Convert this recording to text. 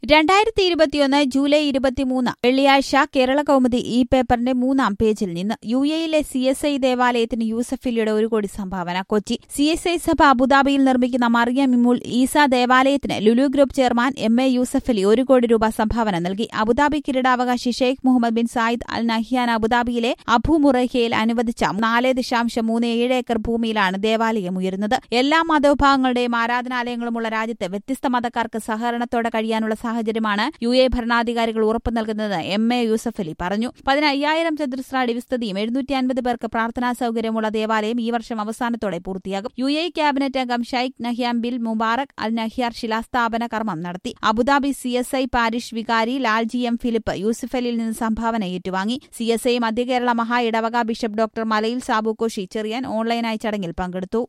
രണ്ടായിരത്തി ഇരുപത്തിയൊന്ന് ജൂലൈ ഇരുപത്തിമൂന്ന് വെള്ളിയാഴ്ച കേരള കൗമുദി ഈ പേപ്പറിന്റെ മൂന്നാം പേജിൽ നിന്ന് യു എയിലെ സി എസ് ഐ ദേവാലയത്തിന് യൂസഫലിയുടെ ഒരു കോടി സംഭാവന കൊച്ചി സി എസ് ഐ സഭ അബുദാബിയിൽ നിർമ്മിക്കുന്ന മറിയം ഇമുൾ ഈസ ദേവാലയത്തിന് Lulu group chairman M A Yusuffali ഒരു കോടി രൂപ സംഭാവന നൽകി അബുദാബി കിരീടാവകാശി Sheikh Mohammed bin Zayed Al Nahyan അബുദാബിയിലെ അബു മുറൈഖയിൽ അനുവദിച്ച നാല് ദശാംശം മൂന്ന് ഏഴ് ഏക്കർ ഭൂമിയിലാണ് ദേവാലയം ഉയരുന്നത് എല്ലാ മതവിഭാഗങ്ങളുടെയും ആരാധനാലയങ്ങളുമുള്ള രാജ്യത്ത് വ്യത്യസ്ത മതക്കാർക്ക് സഹകരണത്തോടെ കഴിയാനുള്ള സാഹചര്യമാണ് യു എ ഭരണാധികാരികൾ ഉറപ്പു നൽകുന്നത് എം എ യൂസഫലി പറഞ്ഞു പതിനയ്യായിരം ചതുരശ്ര അടി വിസ്തൃതിയും എഴുന്നൂറ്റി അൻപത് പേർക്ക് പ്രാർത്ഥനാ സൌകര്യമുള്ള ദേവാലയം ഈ വർഷം അവസാനത്തോടെ പൂർത്തിയാകും യു എ ക്യാബിനറ്റ് അംഗം Sheikh Nahyan bin Mubarak Al Nahyan ശിലാസ്ഥാപന കർമ്മം നടത്തി Abu Dhabi C S I parish വികാരി ലാൽജി എം ഫിലിപ്പ് യൂസഫലിൽ നിന്ന് സംഭാവന ഏറ്റുവാങ്ങി സി എസ് ഐ മധ്യകേരള മഹാ ഇടവക ബിഷപ്പ് ഡോക്ടർ മലയിൽ സാബു കോശി ചെറിയാൻ ഓൺലൈനായി ചടങ്ങിൽ പങ്കെടുത്തു